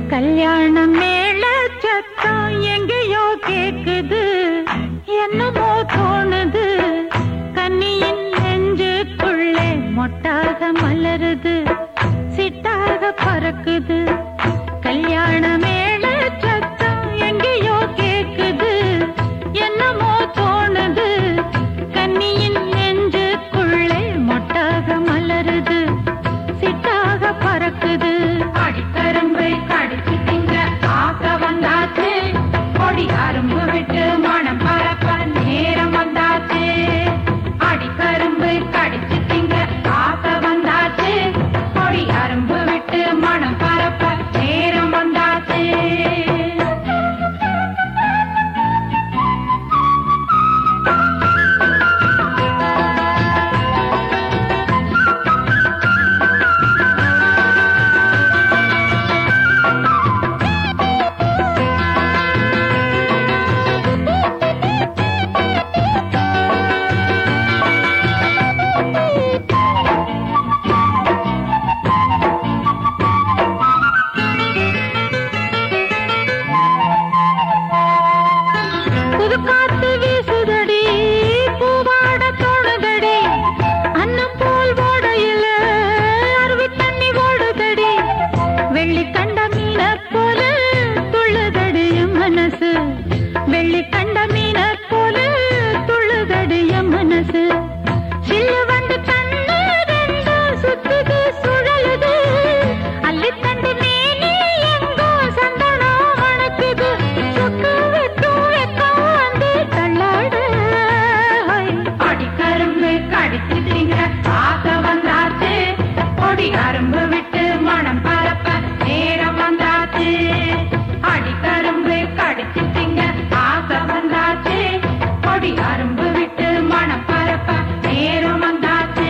கல்யாண மேள சத்தம் எங்கேயோ கேக்குது என்னமோ தோணுது கன்னியின் நெஞ்சுக்குள்ளே மொட்டாக மலருது சிட்டாக பறக்குது கல்யாண மேள சத்தம் எங்கேயோ கேக்குது என்னமோ தோணுது கன்னியின் நெஞ்சுக்குள்ளே மொட்டாக மலருது சிட்டாக பறக்குது அடிக்கரும்பை கடிச்சு திங்க ஆசை வந்தாச்சு கொடி அரும்பு விட்டு மனம் பரப்ப நேரம் வந்தாச்சு அடிக்கரும்பு கடிச்சு திங்க ஆசை வந்தாச்சு கொடி அரும்பு விட்டு மனம் பரப்ப நேரம் வந்தாச்சு புது காத்து வீசுதடி பூவாட தோணுதடி அன்னம் போல் ஓடையில அருவி தண்ணி ஓடுதடி வெள்ளி கண்ட மீன போல துள்ளுதடி என் மனசு வெள்ளி கண்ட மீன போல துள்ளுதடி என் மனசு சில்லு வந்து கண்ணு ரெண்டு சுத்துது சுழலுது அள்ளி தண்டு மேனி எங்கோ சந்தனம் அணைக்குது சொக்கு வெட்டும் வெக்கம் வந்து தள்ளாடு அடிக்கரும்பு கடிச்சு திங்க ஆசை வந்தாச்சு கொடி அரும்பு விட்டு மனம் பரப்ப நேரம் வந்தாச்சு அடிக்கரும்பு கடிச்சு திங்க ஆசை வந்தாச்சு கொடி அரும்பு விட்டு மனம் பரப்ப நேரம் வந்தாச்சு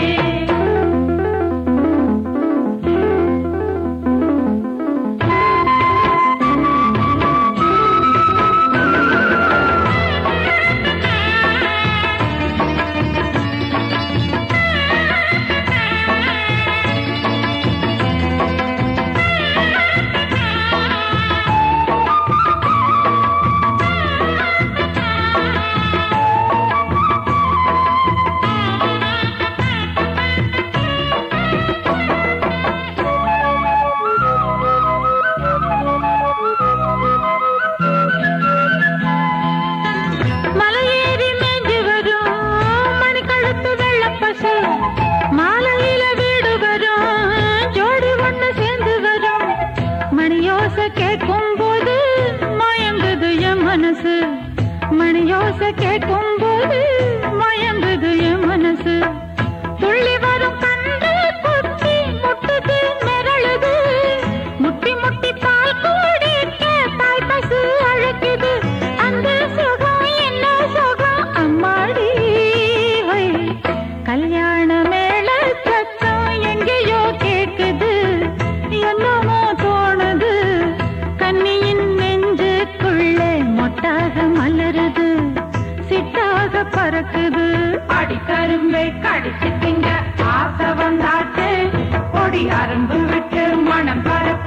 மலையேறி மேஞ்சு வரும் மணிக்கழுத்து வெள்ளப்பசு மாலையில வீடு வரும் ஜோடி ஒண்ணு சேர்ந்து வரும் மணியோசை கேட்கும் போது மயங்குது என் மனசு மணியோசை கேட்கும் போது மயங்குது என் மனசு துள்ளி வரும் கண்டு குத்தி முட்டுது மிரளுது முட்டி முட்டி பால் கூடிக்க தாய் பசு அழைக்குது அந்த சுகம் என்ன சுகம் அம்மாடி ஹொய். கல்யாண மேள சத்தம் எங்கேயோ கேக்குது என்னமோ தோணுது கன்னியின் நெஞ்சுக்குள்ளே மொட்டாக மலருது சிட்டாக பறக்குது அடிக்கரும்பை கடிச்சு திங்க ஆசை வந்தாச்சு கொடி அரும்பு விட்டு மனம் பரப்ப